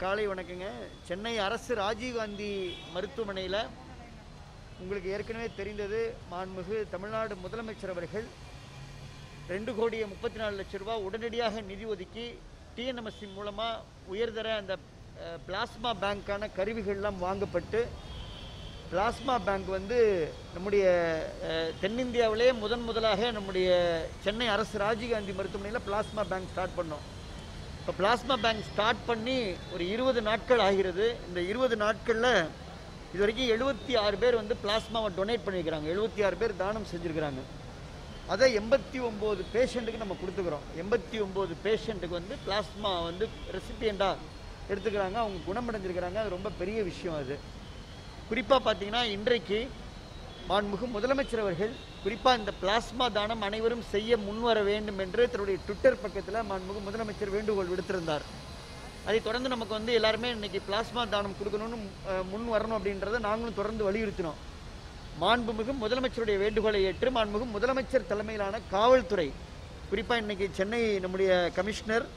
காலை வணக்கங்க சென்னை அரசு ராஜீவ்காந்தி மருத்துவமனையில் உங்களுக்கு ஏற்கனவே தெரிந்தது மாண்புமிகு தமிழ்நாடு முதலமைச்சர் அவர்கள் ரெண்டு கோடியே முப்பத்தி நாலு லட்ச ரூபாய் உடனடியாக நிதி ஒதுக்கி டிஎன்எம்எஸ்சி மூலமாக உயர்தர அந்த அஹ், பிளாஸ்மா பேங்க்கான கருவிகள்லாம் வாங்கப்பட்டு பிளாஸ்மா பேங்க் வந்து நம்முடைய அஹ், தென்னிந்தியாவிலே முதன் முதலாக நம்முடைய சென்னை அரசு ராஜீவ்காந்தி மருத்துவமனையில் பிளாஸ்மா பேங்க் ஸ்டார்ட் பண்ணோம் இப்போ பிளாஸ்மா பேங்க் ஸ்டார்ட் பண்ணி ஒரு இருபது நாட்கள் ஆகிறது இந்த இருபது நாட்களில் இது வரைக்கும் எழுபத்தி ஆறு பேர் வந்து பிளாஸ்மாவை டொனேட் பண்ணியிருக்கிறாங்க எழுபத்தி ஆறு பேர் தானம் செஞ்சுருக்கிறாங்க அதை எண்பத்தி ஒம்பது பேஷண்ட்டுக்கு நம்ம கொடுத்துக்கிறோம் எண்பத்தி ஒம்பது பேஷண்ட்டுக்கு வந்து பிளாஸ்மா வந்து ரெசிபியண்டாக எடுத்துக்கிறாங்க அவங்க குணமடைஞ்சிருக்கிறாங்க அது ரொம்ப பெரிய விஷயம் அது குறிப்பாக பார்த்தீங்கன்னா இன்றைக்கு மாண்புமிகு முதலமைச்சர் அவர்கள் குறிப்பாக இந்த பிளாஸ்மா தானம் அனைவரும் செய்ய முன்வர வேண்டும் என்று தன்னுடைய ட்விட்டர் பக்கத்தில் மாண்புமிகு முதலமைச்சர் வேண்டுகோள் விடுத்திருந்தார் அதைத் தொடர்ந்து நமக்கு வந்து எல்லாருமே இன்னைக்கு பிளாஸ்மா தானம் கொடுக்கணும்னு அஹ், முன் வரணும் அப்படின்றத நாங்களும் தொடர்ந்து வலியுறுத்தினோம் மாண்புமிகு முதலமைச்சருடைய வேண்டுகோளை ஏற்று மாண்புமிகு முதலமைச்சர் தலைமையிலான காவல்துறை குறிப்பாக இன்னைக்கு சென்னை நம்முடைய கமிஷனர்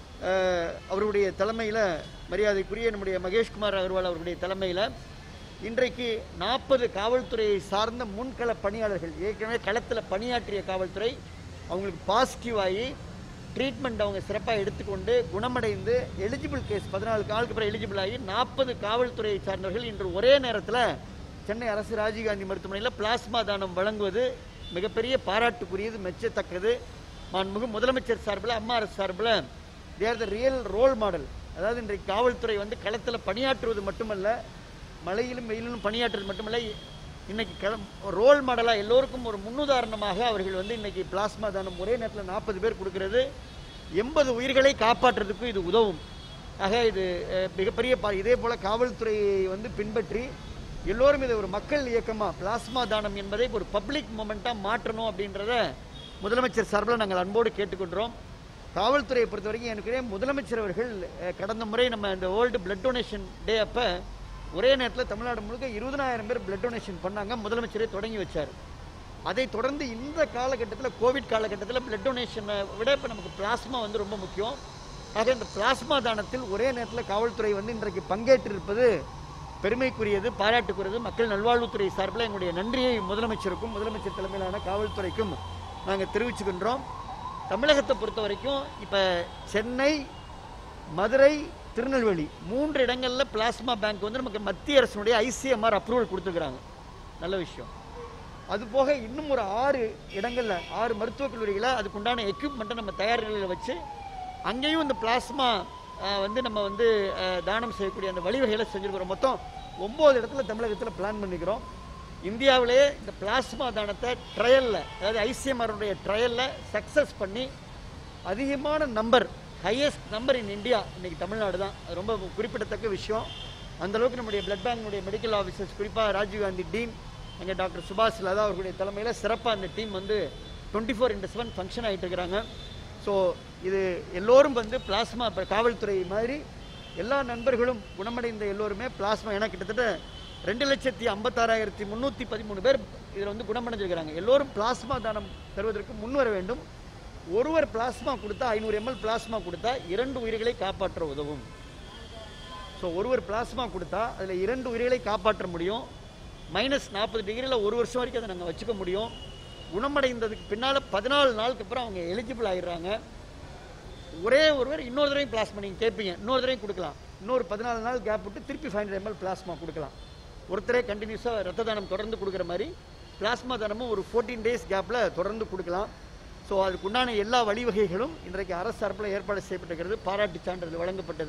அஹ், அவருடைய தலைமையில் மரியாதைக்குரிய நம்முடைய மகேஷ்குமார் அகர்வால் அவருடைய தலைமையில் இன்றைக்கு நாற்பது காவல்துறையை சார்ந்த முன்கள பணியாளர்கள் ஏற்கனவே களத்தில் பணியாற்றிய காவல்துறை அவங்களுக்கு பாசிட்டிவ் ஆகி ட்ரீட்மெண்ட் அவங்க சிறப்பாக எடுத்துக்கொண்டு குணமடைந்து எலிஜிபிள் கேஸ் பதினாலு காலுக்கு அப்புறம் எலிஜிபிள் ஆகி நாற்பது காவல்துறையை சார்ந்தவர்கள் இன்று ஒரே நேரத்தில் சென்னை அரசு ராஜீவ்காந்தி மருத்துவமனையில் பிளாஸ்மா தானம் வழங்குவது மிகப்பெரிய பாராட்டுக்குரியது மெச்சத்தக்கது மாண்புமிகு முதலமைச்சர் சார்பில் அம்மா அரசு சார்பில் they're the real role model அதாவது இன்றைக்கு காவல்துறை வந்து களத்தில் பணியாற்றுவது மட்டுமல்ல மழையிலும் வெயிலிலும் பணியாற்றுவது மட்டுமல்ல இன்னைக்கு களம் ரோல் மாடலாக எல்லோருக்கும் ஒரு முன்னுதாரணமாக அவர்கள் வந்து இன்னைக்கு பிளாஸ்மா தானம் ஒரே நேரத்தில் நாற்பது பேர் கொடுக்கிறது எண்பது உயிர்களை காப்பாற்றுறதுக்கும் இது உதவும் ஆக இது அஹ், மிகப்பெரிய பா இதே போல காவல்துறையை வந்து பின்பற்றி எல்லோரும் இதை ஒரு மக்கள் இயக்கமாக பிளாஸ்மா தானம் என்பதை ஒரு பப்ளிக் மூமெண்ட்டாக மாற்றணும் அப்படின்றத முதலமைச்சர் சார்பில் நாங்கள் அன்போடு கேட்டுக்கொள்கிறோம் காவல்துறையை பொறுத்த வரைக்கும் எனக்கு முதலமைச்சர் அவர்கள் அஹ், கடந்த முறை நம்ம இந்த வேர்ல்டு பிளட் டொனேஷன் டே அப்போ ஒரே நேரத்தில் தமிழ்நாடு முழுக்க இருபதனாயிரம் பேர் பிளட் டொனேஷன் பண்ணாங்க முதலமைச்சரே தொடங்கி வச்சார் அதை தொடர்ந்து இந்த காலகட்டத்தில் கோவிட் காலகட்டத்தில் பிளட் டொனேஷனை விட இப்போ நமக்கு பிளாஸ்மா வந்து ரொம்ப முக்கியம் ஆக இந்த பிளாஸ்மா தானத்தில் ஒரே நேரத்தில் காவல்துறை வந்து இன்றைக்கு பங்கேற்றிருப்பது பெருமைக்குரியது பாராட்டுக்குரியது மக்கள் நல்வாழ்வுத்துறை சார்பில் எங்களுடைய நன்றியை முதலமைச்சருக்கும் முதலமைச்சர் தலைமையிலான காவல்துறைக்கும் நாங்கள் தெரிவிச்சுக்கின்றோம் தமிழகத்தை பொறுத்த வரைக்கும் இப்போ சென்னை மதுரை திருநெல்வேலி மூன்று இடங்கள்ல பிளாஸ்மா பேங்க் வந்து நமக்கு மத்திய அரசினுடைய ஐசிஎம்ஆர் அப்ரூவல் கொடுத்துருக்குறாங்க நல்ல விஷயம் அது போக இன்னும் ஒரு ஆறு இடங்கள்ல ஆறு மருத்துவக் கல்லூரிகளை அதுக்குண்டான எக்யூப்மெண்ட்டை நம்ம தயார் நிலையில் வச்சு அங்கேயும் இந்த பிளாஸ்மா வந்து நம்ம வந்து அஹ், தானம் செய்யக்கூடிய அந்த வழிவகைகளை செஞ்சுருக்கிறோம் மொத்தம் ஒம்பது இடத்துல தமிழகத்தில் பிளான் பண்ணிக்கிறோம் இந்தியாவிலேயே இந்த பிளாஸ்மா தானத்தை ட்ரையலில் அதாவது ஐசிஎம்ஆருடைய ட்ரையலில் சக்ஸஸ் பண்ணி அதிகமான number highest number in India இன்னைக்கு தமிழ்நாடு தான் அது ரொம்ப குறிப்பிடத்தக்க விஷயம் அந்த அளவுக்கு நம்முடைய பிளட் பேங்கினுடைய மெடிக்கல் ஆஃபீஸர்ஸ் குறிப்பாக ராஜீவ்காந்தி டீன் எங்கள் டாக்டர் சுபாஷ் லதா அவர்களுடைய தலைமையில் சிறப்பாக அந்த டீம் வந்து twenty four into seven function ஆகிட்டு இருக்கிறாங்க ஸோ இது எல்லோரும் வந்து பிளாஸ்மா இப்போ காவல்துறை மாதிரி எல்லா நண்பர்களும் குணமடைந்த எல்லோருமே பிளாஸ்மா ஏன்னா கிட்டத்தட்ட ரெண்டு லட்சத்தி ஐம்பத்தாறாயிரத்தி முந்நூற்றி பதிமூணு பேர் இதில் வந்து குணமடைஞ்சிருக்கிறாங்க எல்லோரும் பிளாஸ்மா தானம் தருவதற்கு முன் வர வேண்டும் ஒருவர் பிளாஸ்மா கொடுத்தா ஐநூறு எம்எல் பிளாஸ்மா கொடுத்தா இரண்டு உயிர்களை காப்பாற்ற உதவும் ஸோ ஒருவர் பிளாஸ்மா கொடுத்தா அதில் இரண்டு உயிர்களை காப்பாற்ற முடியும் மைனஸ் நாற்பது டிகிரியில் ஒரு வருஷம் வரைக்கும் அதை நாங்கள் வச்சுக்க முடியும் குணமடைந்ததுக்கு பின்னால் பதினாலு நாளுக்கு அப்புறம் அவங்க எலிஜிபிள் ஆயிடுறாங்க ஒரே ஒருவர் இன்னொரு தடவையும் பிளாஸ்மா நீங்கள் கேட்பீங்க இன்னொரு தடவையும் கொடுக்கலாம் இன்னொரு பதினாலு நாள் கேப் விட்டு திருப்பி ஃபைவ் ஹண்ட்ரட் எம்எல் பிளாஸ்மா கொடுக்கலாம் ஒருத்தரே கண்டினியூஸாக ரத்த தானம் தொடர்ந்து கொடுக்குற மாதிரி பிளாஸ்மா தானமும் ஒரு ஃபோர்டீன் டேஸ் கேப்பில் தொடர்ந்து கொடுக்கலாம் ஸோ அதுக்குண்டான எல்லா வழிவகைகளும் இன்றைக்கு அரசு தரப்பில் ஏற்பாடு செய்யப்பட்டிருக்கிறது பாராட்டு சான்றிதழ் வழங்கப்பட்டது